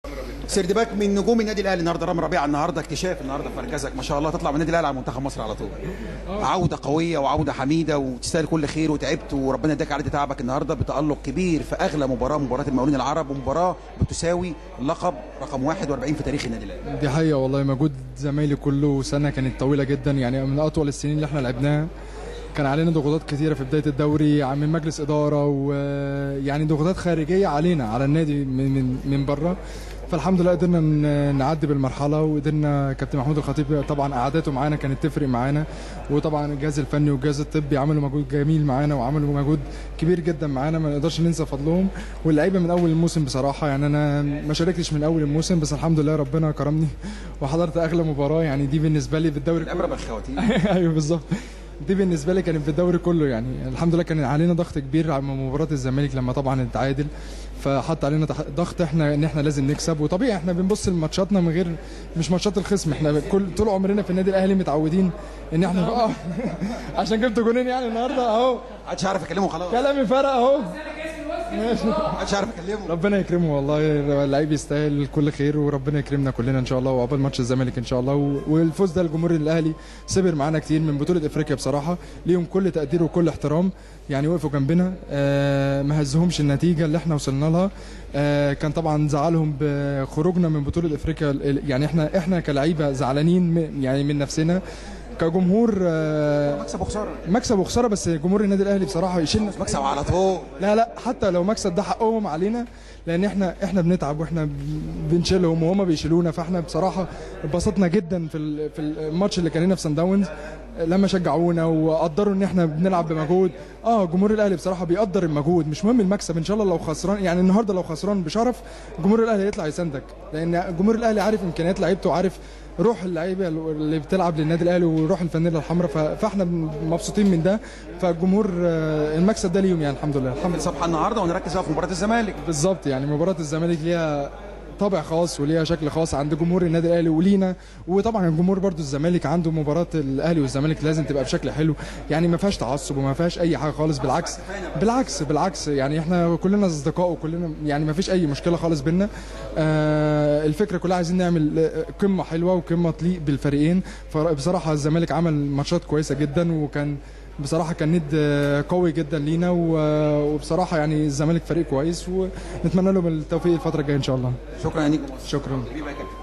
سردباك من نجوم النادي الاهلي النهارده رامي ربيعه النهارده اكتشاف النهارده في مركزك ما شاء الله تطلع من النادي الاهلي على منتخب مصر على طول عوده قويه وعوده حميده وتستاهل كل خير وتعبت وربنا يديك على تعبك النهارده بتالق كبير في اغلى مباراه مباراه المقاولين العرب ومباراه بتساوي اللقب رقم 41 في تاريخ النادي الاهلي دي حقيقة والله مجهود زمايلي كله سنة كانت طويلة جدا يعني من أطول السنين اللي احنا لعبناها كان علينا ضغوطات كتيرة في بداية الدوري من مجلس إدارة ويعني ضغوطات خارجية علينا على النادي من من, من بره فالحمد لله قدرنا ن- نعدي بالمرحلة وقدرنا كابتن محمود الخطيب طبعا قعداته معانا كانت تفرق معانا وطبعا الجهاز الفني والجهاز الطبي عملوا مجهود جميل معانا وعملوا مجهود كبير جدا معانا ما نقدرش ننسى فضلهم واللعيبه من اول الموسم بصراحه يعني انا ما شاركتش من اول الموسم بس الحمد لله ربنا كرمني وحضرت اغلى مباراه يعني دي بالنسبه لي في الدوري الامر بالخواتيم ايوه بالظبط دي بالنسبه لي كانت في الدوري كله يعني الحمد لله كان علينا ضغط كبير على مباراه الزمالك لما طبعا اتعادل فحط علينا تح- ضغط احنا ان احنا لازم نكسب وطبيعي احنا بنبص لماتشاتنا من غير مش ماتشات الخصم احنا كل طول عمرنا في النادي الاهلي متعودين ان احنا اه عشان جبت جونين يعني النهارده اهو محدش عارف اكلمه خلاص كلامي فرق اهو ماشي محدش عارف اكلمه ربنا يكرمه والله اللعيب يستاهل كل خير وربنا يكرمنا كلنا ان شاء الله وعقبال ماتش الزمالك ان شاء الله و- والفوز ده الجمهور الاهلي صبر معانا كتير من بطوله افريقيا بصراحه ليهم كل تقدير وكل احترام يعني وقفوا جنبنا آه ما هزهمش النتيجه اللي احنا وصلنا لها آه كان طبعا زعلهم بخروجنا من بطوله افريقيا ال- يعني احنا احنا كلعيبه زعلانين م- يعني من نفسنا كجمهور آه مكسب وخساره مكسب وخساره بس جمهور النادي الاهلي بصراحه يشيلنا مكسب على طول لا لا حتى لو مكسب ده حقهم علينا لان احنا احنا بنتعب واحنا ب- بنشيلهم وهما بيشيلونا فاحنا بصراحه اتبسطنا جدا في ال- في الماتش اللي كان هنا في سان داونز لما شجعونا وقدروا ان احنا بنلعب بمجهود اه جمهور الاهلي بصراحه بيقدر المجهود مش مهم المكسب ان شاء الله لو خسران يعني النهارده لو خسران بشرف جمهور الاهلي يطلع يساندك لان جمهور الاهلي عارف امكانيات لعيبته وعارف روح اللعيبه اللي بتلعب للنادي الاهلي وروح الفانيلا الحمراء ف- فاحنا مبسوطين من ده فالجمهور آه، المكسب ده ليهم يعني الحمد لله الحمد لله صباح النهارده ونركز بقى في مباراه الزمالك بالظبط يعني مباراه الزمالك ليها طابع خاص وليها شكل خاص عند جمهور النادي الاهلي ولينا وطبعا الجمهور برضو الزمالك عنده مباراه الاهلي والزمالك لازم تبقى بشكل حلو يعني ما فيهاش تعصب وما فيهاش اي حاجه خالص بالعكس بالعكس بالعكس يعني احنا كلنا اصدقاء وكلنا يعني ما فيش اي مشكله خالص بينا آه الفكره كلها عايزين نعمل آه، قمه حلوه وقمه تليق بالفريقين فبصراحه الزمالك عمل ماتشات كويسه جدا وكان بصراحه كان ند آه، قوي جدا لينا و- وبصراحه يعني الزمالك فريق كويس ونتمنى لهم التوفيق الفتره الجايه ان شاء الله شكرا يا نجم شكرا حبيبي يا كابتن